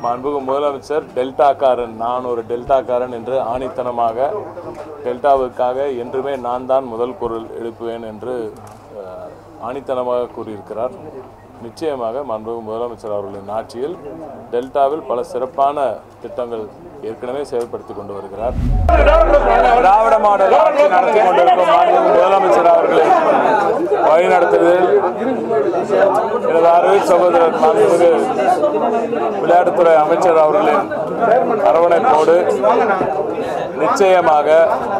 மாண்புகு முதலமைச்சர் டெல்டாக்காரன் நான் ஒரு டெல்டாக்காரன் என்று ஆணித்தனமாக டெல்டாவுக்காக என்றுமே நான் தான் முதல் குரல் எழுப்புவேன் என்று அஹ், ஆணித்தனமாக கூறியிருக்கிறார் நிச்சயமாக மாண்புகு முதலமைச்சர் அவர்களின் ஆட்சியில் டெல்டாவில் பல சிறப்பான திட்டங்கள் ஏற்கனவே செயல்படுத்தி கொண்டு வருகிறார் திராவிட மாடல் ஆட்சி நடத்தி கொண்டிருக்கும் மாண்புகு முதலமைச்சர் அவர்களை வழிநடத்துவதில் எனது அருமை சகோதரர் மாண்புமிகு விளையாட்டுத்துறை அமைச்சர் அவர்களின் அரவணைப்போடு நிச்சயமாக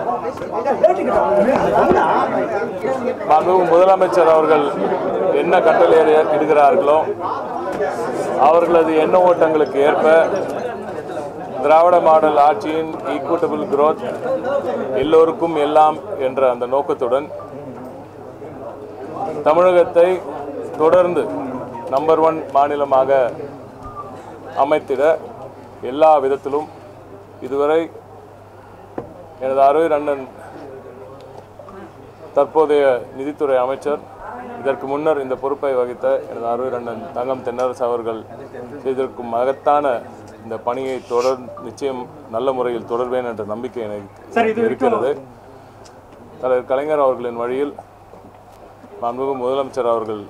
மாண்புமிகு முதலமைச்சர் அவர்கள் என்ன கட்டளை இடுகிறார்களோ அவர்களது எண்ண ஓட்டங்களுக்கு ஏற்ப திராவிட மாடல் ஆட்சியின் ஈக்குவட்டபிள் growth எல்லோருக்கும் எல்லாம் என்ற அந்த நோக்கத்துடன் தமிழகத்தை தொடர்ந்து நம்பர் ஒன் மாநிலமாக அமைத்திட எல்லா விதத்திலும் இதுவரை எனது அருள் அண்ணன் தற்போதைய நிதித்துறை அமைச்சர் இதற்கு முன்னர் இந்த பொறுப்பை வகித்த எனது அருள் அண்ணன் தங்கம் தென்னரசு அவர்கள் செய்திருக்கும் மகத்தான இந்த பணியை தொடர் நிச்சயம் நல்ல முறையில் தொடர்வேன் என்ற நம்பிக்கை எனக்கு இருக்கிறது தலைவர் கலைஞர் அவர்களின் வழியில் மாண்புமிகு முதலமைச்சர் அவர்கள்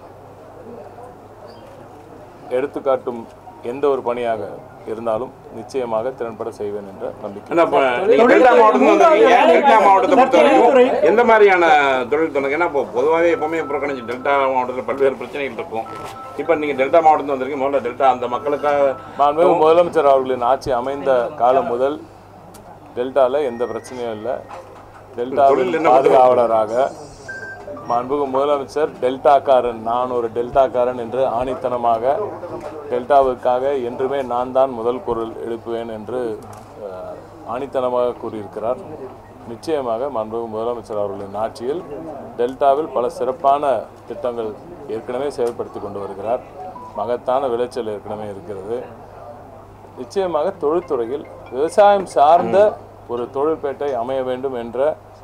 எடுத்துக்காட்டும் எந்த ஒரு பணியாக இருந்தாலும் நிச்சயமாக திறன்பட செய்வேன் என்ற நம்பிக்கை ஆனா இப்ப நீங்க டெல்டா மாவட்டத்துல வந்திருக்கீங்க டெல்டா மாவட்டத்தை பொறுத்த வரைக்கும் எந்த மாதிரியான தொழில் தொடங்க ஏன்னா இப்போ பொதுவாகவே எப்பவுமே புறக்கணிச்சு டெல்டா மாவட்டத்தில் பல்வேறு பிரச்சனைகள் இருக்கும் இப்போ நீங்க டெல்டா மாவட்டத்தில் வந்திருக்கீங்க முதல்ல டெல்டா அந்த மக்களுக்காக மாண்புமிகு முதலமைச்சர் அவர்களின் ஆட்சி அமைந்த காலம் முதல் டெல்டாவில் எந்த பிரச்சனையும் இல்லை டெல்டாவின் பாதுகாவலராக மாண்புமிகு முதலமைச்சர் டெல்டாக்காரன் நான் ஒரு டெல்டாக்காரன் என்று ஆணித்தனமாக டெல்டாவுக்காக என்றுமே நான் தான் முதல் குரல் எழுப்புவேன் என்று அஹ், ஆணித்தனமாக கூறியிருக்கிறார் நிச்சயமாக மாண்புமிகு முதலமைச்சர் அவர்களின் ஆட்சியில் டெல்டாவில் பல சிறப்பான திட்டங்கள் ஏற்கனவே செயல்படுத்தி கொண்டு வருகிறார் மகத்தான விளைச்சல் ஏற்கனவே இருக்கிறது நிச்சயமாக தொழில்துறையில் விவசாயம் சார்ந்த ஒரு தொழில்பேட்டை அமைய வேண்டும் என்ற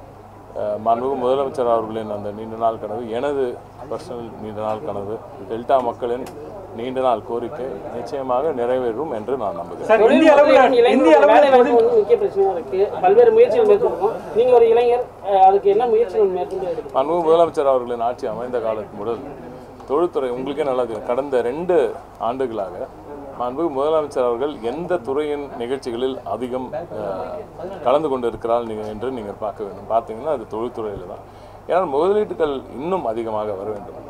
அஹ், மாண்புமிகு முதலமைச்சர் அவர்களின் அந்த நீண்ட நாள் கனவு எனது பர்சனல் நீண்ட நாள் கனவு டெல்டா மக்களின் நீண்ட நாள் கோரிக்கை நிச்சயமாக நிறைவேறும் என்று நான் நம்புகிறேன் சார் இந்திய அளவில் இந்திய அளவில் வேலைவாய்ப்பு வந்து முக்கிய பிரச்சனையா இருக்கு பல்வேறு முயற்சிகள் மேற்கொள்ளும் நீங்க ஒரு இளைஞர் அஹ், அதுக்கு என்ன முயற்சிகள் மேற்கொண்டு எடுக்கணும் மாண்புமிகு முதலமைச்சர் அவர்களின் ஆட்சி அமைந்த காலத்து முதல் தொழில்துறை உங்களுக்கே நல்லா தெரியும் கடந்த ரெண்டு ஆண்டுகளாக மாண்புமிகு முதலமைச்சர் அவர்கள் எந்த துறையின் நிகழ்ச்சிகளில் அதிகம் அஹ், கலந்து கொண்டு இருக்கிறார் நீங்கள் என்று நீங்கள் பார்க்க வேண்டும் பார்த்தீங்கன்னா அது தொழில்துறையில் தான் ஏன்னா முதலீட்டுகள் இன்னும் அதிகமாக வர வேண்டும்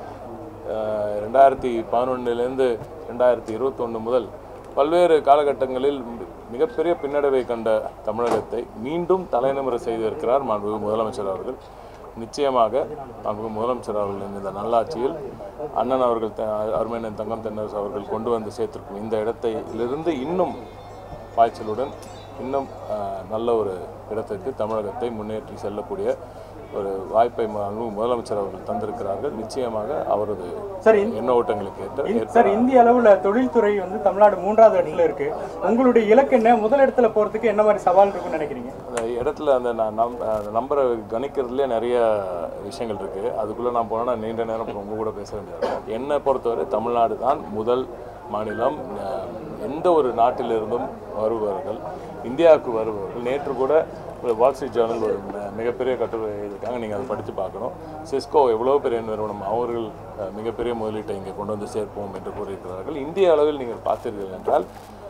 அஹ், ரெண்டாயிரத்தி பதினொன்றிலிருந்து ரெண்டாயிரத்தி இருபத்தொன்று முதல் பல்வேறு காலகட்டங்களில் மி- மிகப்பெரிய பின்னடைவை கண்ட தமிழகத்தை மீண்டும் தலைநிமிர செய்திருக்கிறார் மாண்புமிகு முதலமைச்சர் அவர்கள் நிச்சயமாக மாண்புமிகு முதலமைச்சர் அவர்களின் இந்த நல்லாட்சியில் அண்ணன் அவர்கள் த- அருமையண்ணன் தங்கம் தென்னரசு அவர்கள் கொண்டு வந்து சேர்த்திருக்கும் இந்த இடத்திலிருந்து இன்னும் பாய்ச்சலுடன் இன்னும் அஹ், நல்ல ஒரு இடத்திற்கு தமிழகத்தை முன்னேற்றி செல்லக்கூடிய ஒரு வாய்ப்பை மாண்புமிகு முதலமைச்சர் அவர்கள் தந்திருக்கிறார்கள் நிச்சயமாக அவரது சார் இந்த- எண்ண ஓட்டங்களுக்கு ஏற்ற இந்த- ஏற்ப சார் இந்திய அளவுல தொழில்துறை வந்து தமிழ்நாடு மூன்றாவது இடத்துல இருக்கு உங்களுடைய இலக்கு என்ன முதல் இடத்துல போறதுக்கு என்ன மாதிரி சவால் இருக்குன்னு நினைக்கிறீங்க அந்த இடத்துல அந்த நான் நம் அந்த நம்பரை கணிக்கிறதுலே நிறைய விஷயங்கள் இருக்குது அதுக்குள்ளே நான் போனேன்னா நீண்ட நேரம் உங்க கூட பேச வேண்டியது என்னை பொறுத்தவரை தமிழ்நாடு தான் முதல் மாநிலம் அஹ், எந்த ஒரு நாட்டிலிருந்தும் வருபவர்கள் இந்தியாவுக்கு வருபவர்கள் நேற்று கூட ஒரு வால் ஸ்ட்ரீட் ஜேர்னல் ஒரு ம- மிகப்பெரிய கட்டுரை எழுதியிருக்காங்க நீங்கள் அதை படித்து பார்க்கணும் சிஸ்கோ எவ்வளோ பெரிய நிறுவனம் அவர்கள் அஹ், மிகப்பெரிய முதலீட்டை இங்கே கொண்டு வந்து சேர்ப்போம் என்று கூறியிருக்கிறார்கள் இந்திய அளவில் நீங்கள் பார்த்தீர்கள் என்றால்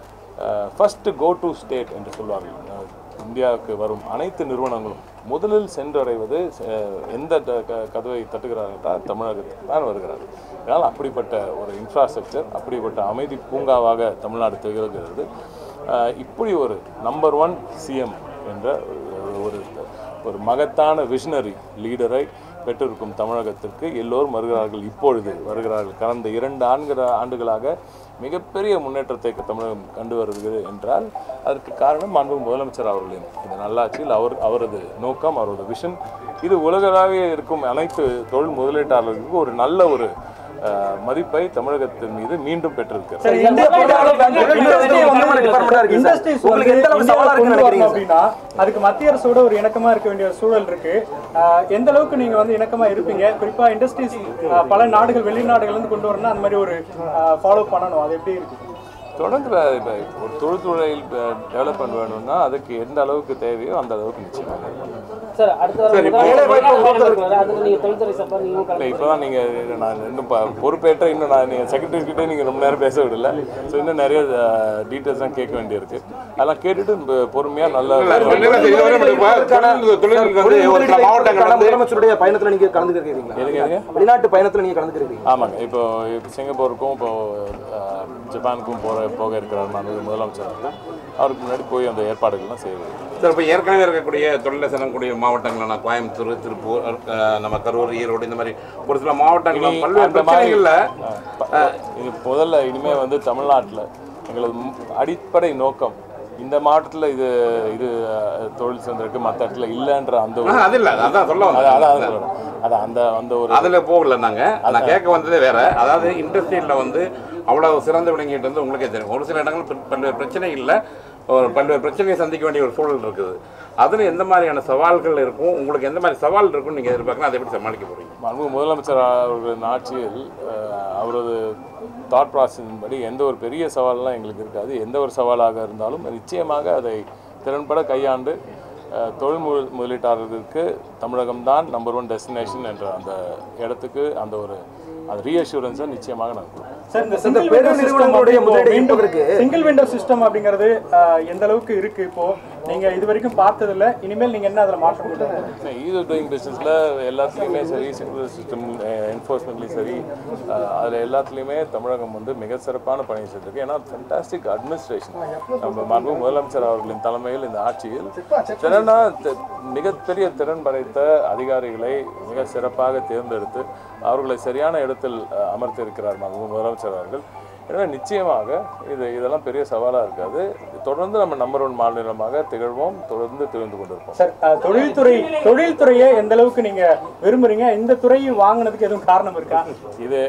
ஃபர்ஸ்ட் கோ டு ஸ்டேட் என்று சொல்வார்கள் அஹ், இந்தியாவுக்கு வரும் அனைத்து நிறுவனங்களும் முதலில் சென்றடைவது அஹ், எந்த த- க- கதவை தட்டுகிறார்கள் என்றால் தமிழகத்துக்கு தான் வருகிறார்கள் அதனால் அப்படிப்பட்ட ஒரு இன்ஃப்ராஸ்ட்ரக்சர் அப்படிப்பட்ட அமைதி பூங்காவாக தமிழ்நாடு திகழ்கிறது அஹ், இப்படி ஒரு நம்பர் ஒன் சிஎம் என்ற ஒரு- ஒரு ஒரு மகத்தான விஷனரி லீடரை பெற்றிருக்கும் தமிழகத்திற்கு எல்லோரும் வருகிறார்கள் இப்பொழுது வருகிறார்கள் கடந்த இரண்டு ஆண்கிற ஆண்டுகளாக மிகப்பெரிய முன்னேற்றத்தை தமிழகம் கண்டு வருகிறது என்றால் அதற்கு காரணம் மாண்பு முதலமைச்சர் அவர்களின் இந்த நல்லாட்சியில் அவர் அவரது நோக்கம் அவரது விஷன் இது உலகளாவிய இருக்கும் அனைத்து தொழில் முதலீட்டாளர்களுக்கும் ஒரு நல்ல ஒரு அஹ், மதிப்பை தமிழகத்தின் மீது மீண்டும் பெற்றிருக்கிறது சார் இந்திய இண்டஸ்ட்ரீஸ் உங்களுக்கு எந்த அளவுக்கு சவாலா இருக்குன்னு நினைக்கிறீங்க சார்? அப்படின்னா அதுக்கு மத்திய அரசோட ஒரு இணக்கமா இருக்க வேண்டிய ஒரு சூழல் இருக்கு ஆஹ் எந்த அளவுக்கு நீங்க வந்து இணக்கமா இருப்பீங்க குறிப்பா இண்டஸ்ட்ரீஸ் பல நாடுகள் வெளிநாடுகள்ல இருந்து கொண்டு வரணும் அந்த மாதிரி ஒரு ஃபாலோ பண்ணணும் அது எப்படி இருக்கு தொடங்குற இப்போ ஒரு தொழில்துறையில் டெவலப்மெண்ட் வேணும்னா அதுக்கு எந்த அளவுக்கு தேவையோ அந்த அளவுக்கு நிச்சயமாக சார் அடுத்த வாரம் சரி, முதலாவது வேலைவாய்ப்பு முதலாவது இருக்கிறாரு. அதுல நீங்க தொழில்துறை சார்பா நீங்களும் இல்லை கலந்து இப்போ தான் நீங்கள் நான் இன்னும் ப- பொறுப்பேற்ற இன்னும் நான் நீங்கள் செக்ரட்டரி கிட்டே நீங்கள் ரொம்ப நேரம் பேச விடல ஸோ இன்னும் நிறைய டீட்டெயில்ஸ் தான் கேட்க வேண்டியிருக்கு அதெல்லாம் கேட்டுட்டு பொறுமையாக நல்ல இல்ல, இல்ல, இல்ல, இதுவரை நம்ம இப்ப தொழில் தொழிலுக்கு வந்து ஒரு சில மாவட்டங்கள் வந்து முதலமைச்சருடைய பயணத்துல நீங்க கலந்துக்கிறீங்களா எதுங்க எதுங்க வெளிநாட்டு பயணத்துல நீங்க கலந்துக்கிறீங்க ஆமாங்க இப்போ இப்போ சிங்கப்பூருக்கும் இப்போ அஹ், ஜப்பானுக்கும் போகிற போக இருக்கிறார் மாண்புமிகு முதலமைச்சர் அவர்கள். அவருக்கு முன்னாடி போய் அந்த ஏற்பாடுகள்லாம் செய்வது சார் இப்போ ஏற்கனவே இருக்கக்கூடிய தொழிலை செல்லக்கூடிய மாவட்டங்கள்னா கோயம்புத்தூர் திருப்பூர் அஹ், நம்ம கரூர் ஈரோடு இந்த மாதிரி ஒரு சில மாவட்டங்கள் இனி பல்வேறு அந்த மாதிரி பிரச்சனைகள்ல அஹ், இது முதல்ல இனிமே வந்து தமிழ்நாட்டில் எங்களது மு- அடிப்படை நோக்கம் இந்த மாவட்டத்தில் இது இது அஹ், தொழில் சேர்ந்திருக்கு மற்ற இடத்துல இல்லைன்ற அந்த ஒரு ஆ, அது இல்ல அதான் சொல்ல அது அதான் வந்தேன் சொல்றேன். அது அந்த அந்த ஒரு அதுல போகல நாங்க நான் கேட்க வந்ததே வேற அதாவது இண்டஸ்ட்ரியில வந்து அவ்வளவு சிறந்து விளங்கிட்டு வந்து உங்களுக்கே தெரியும் ஒரு சில இடங்கள் பல்- பல்வேறு பிரச்சனைகள்ல ஒரு பல்வேறு பிரச்சனையை சந்திக்க வேண்டிய ஒரு சூழல் இருக்குது அதுல எந்த மாதிரியான சவால்கள் இருக்கும் உங்களுக்கு எந்த மாதிரி சவால் இருக்கும்னு நீங்க எதிர்பார்க்கலாம் அதை எப்படி சமாளிக்க போறீங்க மாண்புமிகு முதலமைச்சர் அவர்களின் ஆட்சியில் அஹ், அவரது தாட் ப்ராசஸின் படி எந்த ஒரு பெரிய சவால்லாம் எங்களுக்கு இருக்காது எந்த ஒரு சவாலாக இருந்தாலும் நிச்சயமாக அதை திறன்பட கையாண்டு அஹ், தொழில் முதல் முதலீட்டாளர்களுக்கு தமிழகம்தான் நம்பர் ஒன் டெஸ்டினேஷன் என்ற அந்த இடத்துக்கு அந்த ஒரு அந்த ரீஅஷூரன்ஸை நிச்சயமாக நான் கொடுப்பேன் சார் இந்த இந்த சிங்கிள் பெரு விண்டோ நிறுவனங்களுடைய சிஸ்டம் முதலீடு மீண்டும் ஈர்ப்பதற்கு சிங்கிள் விண்டோ சிஸ்டம் அப்படிங்கிறது ஆஹ், எந்த அளவுக்கு இருக்கு இப்போ நீங்க இது வரைக்கும் பார்த்ததில்ல இனிமேல் நீங்க என்ன அதுல மாற்றம் கொண்டு வரீங்க? ஈஸி டூயிங் பிஸ்னஸில் எல்லாத்துலேயுமே சரி சிங்கிள் சிஸ்டம் என்ஃபோர்ஸ்மெண்ட்லேயும் சரி அதில் எல்லாத்துலேயுமே தமிழகம் வந்து மிக சிறப்பான பணியை செஞ்சிருக்கு ஏன்னா ஃபென்டாஸ்டிக் அட்மினிஸ்ட்ரேஷன் நம்ம மாண்பு முதலமைச்சர் அவர்களின் தலைமையில் இந்த ஆட்சியில் திறனா தி- மிகப்பெரிய திறன் படைத்த அதிகாரிகளை மிக சிறப்பாக தேர்ந்தெடுத்து அவர்களை சரியான இடத்தில் அஹ், அமர்த்தியிருக்கிறார் மாண்பு முதலமைச்சர் அவர்கள் எனவே நிச்சயமாக இது இதெல்லாம் பெரிய சவாலாக இருக்காது தொடர்ந்து நம்ம நம்பர் ஒன் மாநிலமாக திகழ்வோம் தொடர்ந்து திகழ்ந்து கொண்டிருப்போம் சார் ஆஹ், தொழில்துறை தொழில்துறையை எந்த அளவுக்கு நீங்க விரும்புறீங்க இந்த துறையை வாங்குனதுக்கு எதுவும் காரணம் இருக்கா இது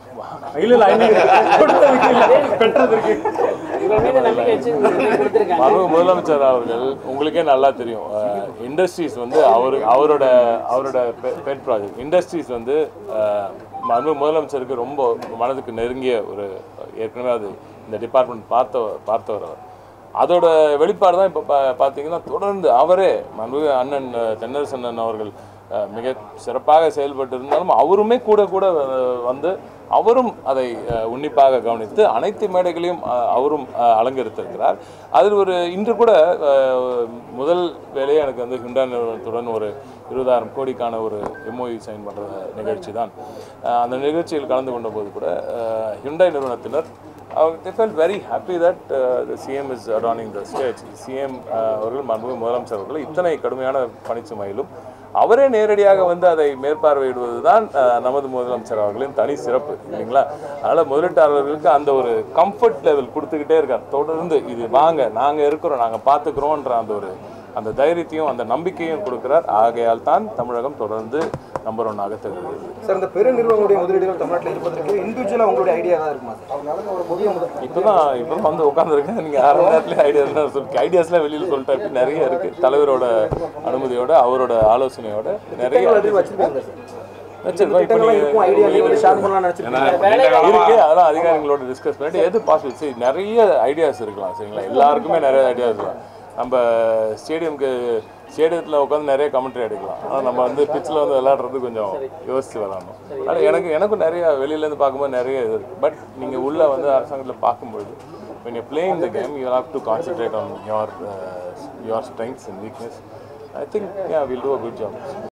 இல்ல இல்ல I mean, கொடுத்ததுக்கு இல்ல, பெற்றதுக்கு உங்கள் மீது நம்பிக்கை வச்சு உங்களுக்கு கொடுத்துருக்காங்க மறு முதலமைச்சர் அவர்கள் உங்களுக்கே நல்லா தெரியும் இண்டஸ்ட்ரீஸ் வந்து அவர் அவரோட அவரோட பெட் ப்ராஜெக்ட் இண்டஸ்ட்ரீஸ் வந்து அஹ், மறு முதலமைச்சருக்கு ரொம்ப மனதுக்கு நெருங்கிய ஒரு ஏற்கனவே அது இந்த டிபார்ட்மெண்ட் பார்த்த பார்த்தவர் அவர் அதோட வெளிப்பாடு தான் இப்போ பா பார்த்தீங்கன்னா தொடர்ந்து அவரே மனு அண்ணன் அஹ், தென்னரசன் அவர்கள் அஹ், மிக சிறப்பாக செயல்பட்டு இருந்தாலும் அவருமே கூட கூட அஹ், வந்து அவரும் அதை அஹ், உன்னிப்பாக கவனித்து அனைத்து மேடைகளையும் அஹ், அவரும் அஹ், அலங்கரித்திருக்கிறார் அதில் ஒரு இன்று கூட அஹ், முதல் வேலையே எனக்கு வந்து ஹுண்டா நிறுவனத்துடன் ஒரு இருபதாயிரம் கோடிக்கான ஒரு எம்ஓஇ சைன் பண்ணுற நிகழ்ச்சி தான் அஹ், அந்த நிகழ்ச்சியில் கலந்து கொண்ட போது கூட ஹுண்டாய் நிறுவனத்தினர் அவங்க they felt very happy that uh, the CM is adorning the stage. CM uh, அவர்கள் மாண்புமிகு முதலமைச்சர் அவர்கள் இத்தனை கடுமையான பணிச்சுமையிலும் அவரே நேரடியாக வந்து அதை மேற்பார்வையிடுவது தான் நமது முதலமைச்சர் அவர்களின் தனி சிறப்பு இல்லைங்களா அதனால் முதலீட்டாளர்களுக்கு அந்த ஒரு கம்ஃபர்ட் லெவல் கொடுத்துக்கிட்டே இருக்கார் தொடர்ந்து இது வாங்க நாங்கள் இருக்கிறோம் நாங்கள் பார்த்துக்கிறோன்ற அந்த ஒரு அந்த தைரியத்தையும் அந்த நம்பிக்கையும் கொடுக்கிறார் ஆகையால் தான் தமிழகம் தொடர்ந்து நம்பர் ஒன்னாக திகழ்கிறது சார் இந்த பெரு நிறுவனங்களுடைய முதலீடுகள் தமிழ்நாட்டில் இருப்பதற்கு இண்டிவிஜுவலா உங்களுடைய ஐடியா தான் இருக்குமா சார் ஒரு புதிய முதல் இப்போதான் இப்போதான் வந்து உட்காந்துருக்கேன் நீங்கள் அரை மணி நேரத்துலேயே ஐடியா சொல்லி ஐடியாஸ்லாம் வெளியில் சொல்லிட்டேன் இப்படி நிறைய இருக்குது தலைவரோட அனுமதியோட அவரோட ஆலோசனையோட நிறைய திட்டங்கள் வச்சிருக்காங்க சார் வச்சிருக்கோம் இப்போ திட்டங்கள்லாம் இருக்கும் ஐடியா நீங்க ஷேர் பண்ணலாம்னு ஏன்னா நினைச்சிருக்கீங்க நீண்ட காலமா இருக்கு அதெல்லாம் அதிகாரிகளோட டிஸ்கஸ் பண்ணிட்டு எது பாசிபிள் சரி நிறைய ஐடியாஸ் இருக்கலாம் சரிங்களா எல்லாருக்குமே நிறைய ஐடியாஸ் இருக்கலாம் நம்ம ஸ்டேடியம்க்கு ஸ்டேடியத்தில் உட்காந்து நிறைய கமெண்ட்ரி எடுக்கலாம் ஆனால் நம்ம வந்து பிச்சில் வந்து விளையாடுறது கொஞ்சம் யோசித்து விளாடணும் ஆனால் எனக்கு எனக்கும் நிறைய வெளியிலேருந்து பார்க்கும்போது நிறைய இது இருக்குது பட் நீங்கள் உள்ளே வந்து அரசாங்கத்தில் பார்க்கும்பொழுது when you're playing the game you have to concentrate on your uh, your strengths and weakness I think yeah we'll do a good job